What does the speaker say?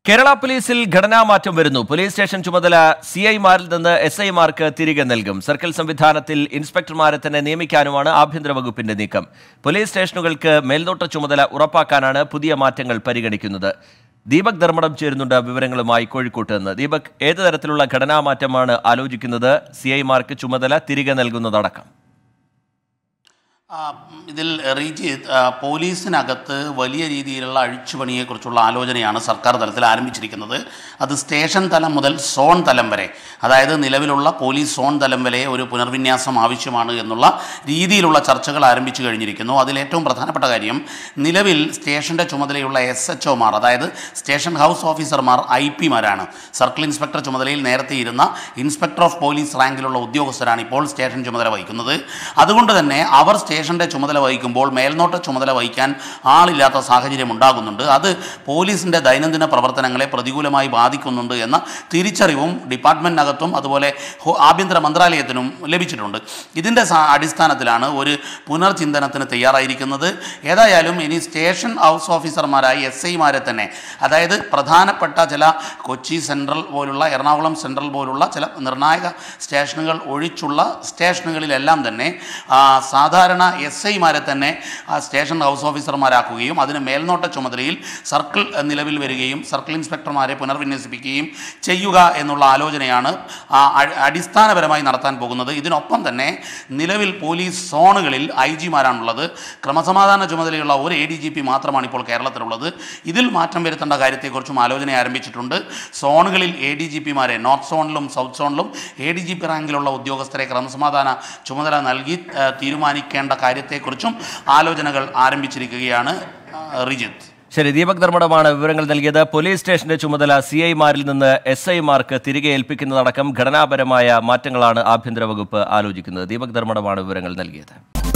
കേരള പോലീസിൽ ഘടനാമാറ്റം വരുന്നു പോലീസ് സ്റ്റേഷൻ ചുമതല സി ഐമാരിൽ നിന്ന് എസ് ഐമാർക്ക് തിരികെ നൽകും സർക്കിൾ സംവിധാനത്തിൽ ഇൻസ്പെക്ടർമാരെ തന്നെ നിയമിക്കാനുമാണ് ആഭ്യന്തര വകുപ്പിന്റെ നീക്കം പോലീസ് സ്റ്റേഷനുകൾക്ക് മേൽനോട്ട ചുമതല ഉറപ്പാക്കാനാണ് പുതിയ മാറ്റങ്ങൾ പരിഗണിക്കുന്നത് ദീപക് ധർമ്മടം ചേരുന്നുണ്ട് വിവരങ്ങളുമായി കോഴിക്കോട്ട് നിന്ന് ദീപക് ഏത് തരത്തിലുള്ള ഘടനാമാറ്റമാണ് ആലോചിക്കുന്നത് സി ഐമാർക്ക് ചുമതല തിരികെ നൽകുന്നതടക്കം ആ, ഇതിൽ റീജിത്ത് ആ, പോലീസിനകത്ത് വലിയ രീതിയിലുള്ള അഴിച്ചുപണിയെക്കുറിച്ചുള്ള ആലോചനയാണ് സർക്കാർ തലത്തിൽ ആരംഭിച്ചിരിക്കുന്നത് അത് സ്റ്റേഷൻ തലം മുതൽ സോൺ തലം വരെ അതായത് നിലവിലുള്ള പോലീസ് സോൺ തലം വരെ ഒരു പുനർവിന്യാസം ആവശ്യമാണ് എന്നുള്ള രീതിയിലുള്ള ചർച്ചകൾ ആരംഭിച്ചു കഴിഞ്ഞിരിക്കുന്നു അതിൽ ഏറ്റവും പ്രധാനപ്പെട്ട കാര്യം നിലവിൽ സ്റ്റേഷൻ്റെ ചുമതലയുള്ള എസ് എച്ച് ഒമാർ അതായത് സ്റ്റേഷൻ ഹൗസ് ഓഫീസർമാർ ഐ പിമാരാണ് സർക്കിൾ ഇൻസ്പെക്ടർ ചുമതലയിൽ നേരത്തെ ഇരുന്ന ഇൻസ്പെക്ടർ ഓഫ് പോലീസ് റാങ്കിലുള്ള ഉദ്യോഗസ്ഥരാണ് ഇപ്പോൾ സ്റ്റേഷൻ ചുമതല വഹിക്കുന്നത് അതുകൊണ്ട് തന്നെ അവർ സ്റ്റേഷൻ്റെ ചുമതല വഹിക്കുമ്പോൾ മേൽനോട്ട ചുമതല വഹിക്കാൻ ആളില്ലാത്ത സാഹചര്യം ഉണ്ടാകുന്നുണ്ട് അത് പോലീസിൻ്റെ ദൈനംദിന പ്രവർത്തനങ്ങളെ പ്രതികൂലമായി ബാധിക്കുന്നുണ്ട് എന്ന തിരിച്ചറിവും ഡിപ്പാർട്ട്മെൻറ്റിനകത്തും അതുപോലെ ഹോ- ആഭ്യന്തര മന്ത്രാലയത്തിനും ലഭിച്ചിട്ടുണ്ട് ഇതിൻ്റെ സാ- അടിസ്ഥാനത്തിലാണ് ഒരു പുനർചിന്തനത്തിന് തയ്യാറായിരിക്കുന്നത് ഏതായാലും ഇനി സ്റ്റേഷൻ ഹൗസ് ഓഫീസർമാരായി എസ് ഐമാരെ തന്നെ അതായത് പ്രധാനപ്പെട്ട ചില കൊച്ചി സെൻട്രൽ പോലുള്ള എറണാകുളം സെൻട്രൽ പോലുള്ള ചില നിർണായക സ്റ്റേഷനുകൾ ഒഴിച്ചുള്ള സ്റ്റേഷനുകളിലെല്ലാം തന്നെ ആ, സാധാരണ എസ് ഐമാരെ തന്നെ ആ, സ്റ്റേഷൻ ഹൗസ് ഓഫീസർമാരാക്കുകയും അതിന് മേൽനോട്ട ചുമതലയിൽ സർക്കിൾ നിലവിൽ വരികയും സർക്കിൾ ഇൻസ്പെക്ടർമാരെ പുനർവിന്യസിപ്പിക്കുകയും ചെയ്യുക എന്നുള്ള ആലോചനയാണ് ആ, അ- അടിസ്ഥാനപരമായി നടത്താൻ പോകുന്നത് ഇതിനൊപ്പം തന്നെ നിലവിൽ പോലീസ് സോണുകളിൽ ഐ ജിമാരാണുള്ളത് ക്രമസമാധാന ചുമതലയുള്ള ഒരു എ ഡി ജി പി മാത്രമാണ് ഇപ്പോൾ കേരളത്തിലുള്ളത് ഇതിൽ മാറ്റം വരുത്തേണ്ട കാര്യത്തെക്കുറിച്ചും ആലോചന ആരംഭിച്ചിട്ടുണ്ട് സോണുകളിൽ എ ഡി ജി പിമാരെ നോർത്ത് സോണിലും സൗത്ത് സോണിലും എ ഡി ജി പി റാങ്കിലുള്ള ഉദ്യോഗസ്ഥരെ ക്രമസമാധാന ചുമതല നൽകി ആ, തീരുമാനിക്കേണ്ട കാര്യത്തെക്കുറിച്ചും ആലോചനകൾ ആരംഭിച്ചിരിക്കുകയാണ് ആ, റിജിത്ത് ശരി ദീപക് ധർമ്മടമാണ് വിവരങ്ങൾ നൽകിയത് പോലീസ് സ്റ്റേഷന്റെ ചുമതല സി ഐമാരിൽ നിന്ന് എസ് ഐമാർക്ക് തിരികെ ഏൽപ്പിക്കുന്നതടക്കം ഘടനാപരമായ മാറ്റങ്ങളാണ് ആഭ്യന്തര വകുപ്പ് ആലോചിക്കുന്നത് ദീപക് ധർമ്മടമാണ് വിവരങ്ങൾ നൽകിയത്